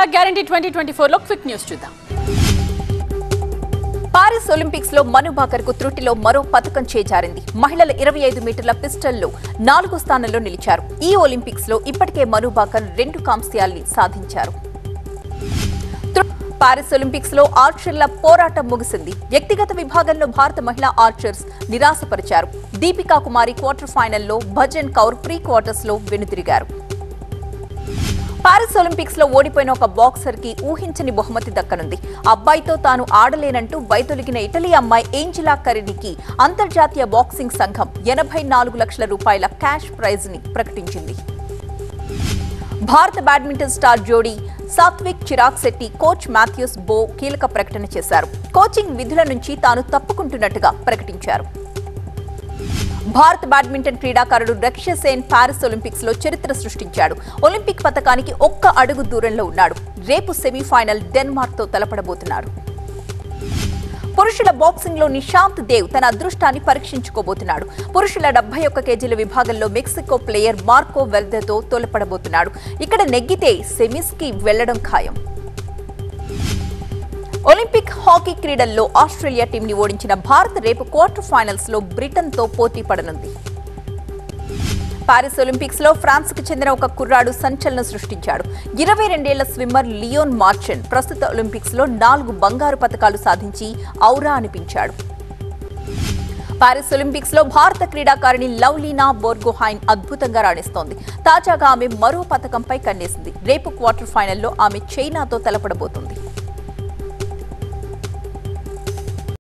guarantee twenty twenty four లో quick news చూద్దాం Paris Olympics లో మను భాకర్ కు త్రుటిలో మరో పథకం చేజారింది మహిళల ఇరవై ఐదు మీటర్ల పిస్టల్లో నాలుగో స్థానంలో నిలిచారు ఈ ఒలింపిక్స్ లో ఇప్పటికే మను భాకర్ రెండు కాంస్యాల్ని సాధించారు త్రు- పారిస్ ఒలింపిక్స్ లో ఆర్చర్ల పోరాటం ముగిసింది వ్యక్తిగత విభాగంలో భారత మహిళా ఆర్చర్స్ నిరాశపరిచారు దీపికా కుమారి క్వార్టర్ ఫైనల్లో భజన్ కౌర్ ప్రీ క్వార్టర్స్ లో వెనుదిరిగారు పారిస్ ఒలింపిక్స్ లో ఓడిపోయిన ఒక బాక్సర్ కి ఊహించని బహుమతి దక్కనుంది అబ్బాయితో తాను ఆడలేనంటూ వైదొలిగిన ఇటలీ అమ్మాయి ఏంజిలా కరినికి అంతర్జాతీయ బాక్సింగ్ సంఘం ఎనభై నాలుగు లక్షల రూపాయల క్యాష్ ప్రైజ్ ని ప్రకటించింది భారత బ్యాడ్మింటన్ స్టార్ జోడీ Satwik Chirag Shetty coach Mathias Boe కీలక ప్రకటన చేశారు కోచింగ్ విధుల నుంచి తాను తప్పుకుంటున్నట్టుగా ప్రకటించారు భారత బ్యాడ్మింటన్ క్రీడాకారుడు రక్ష్య సేన్ పారిస్ ఒలింపిక్స్ లో చరిత్ర సృష్టించాడు ఒలింపిక్ పథకానికి ఒక్క అడుగు దూరంలో ఉన్నాడు రేపు సెమీఫైనల్ డెన్మార్క్ తో తలపడబోతున్నారు పురుషుల బాక్సింగ్ లో నిశాంత్ దేవ్ తన అదృష్టాన్ని పరీక్షించుకోబోతున్నాడు పురుషుల డెబ్బై ఒక్క కేజీల విభాగంలో మెక్సికో ప్లేయర్ మార్కో వెల్దెతో తోలపడబోతున్నాడు ఇక్కడ నెగ్గితే సెమీస్ కి వెళ్లడం ఖాయం ఒలింపిక్ హాకీ క్రీడల్లో ఆస్ట్రేలియా టీంని ఓడించిన భారత్ రేపు క్వార్టర్ ఫైనల్స్ లో బ్రిటన్ తో పోటీ పడనుంది పారిస్ ఒలింపిక్స్ లో ఫ్రాన్స్ కు చెందిన ఒక కుర్రాడు సంచలనం సృష్టించాడు ఇరవై రెండేళ్ల స్విమ్మర్ లియోన్ మార్చెన్ ప్రస్తుత ఒలింపిక్స్ లో నాలుగు బంగారు పతకాలు సాధించి ఔరా అనిపించాడు పారిస్ ఒలింపిక్స్ లో భారత క్రీడాకారిణి లవ్లీనా బోర్గోహైన్ అద్భుతంగా రాణిస్తోంది తాజాగా ఆమె మరో పథకంపై కన్నేసింది రేపు క్వార్టర్ ఫైనల్లో ఆమె చైనాతో తలపడబోతుంది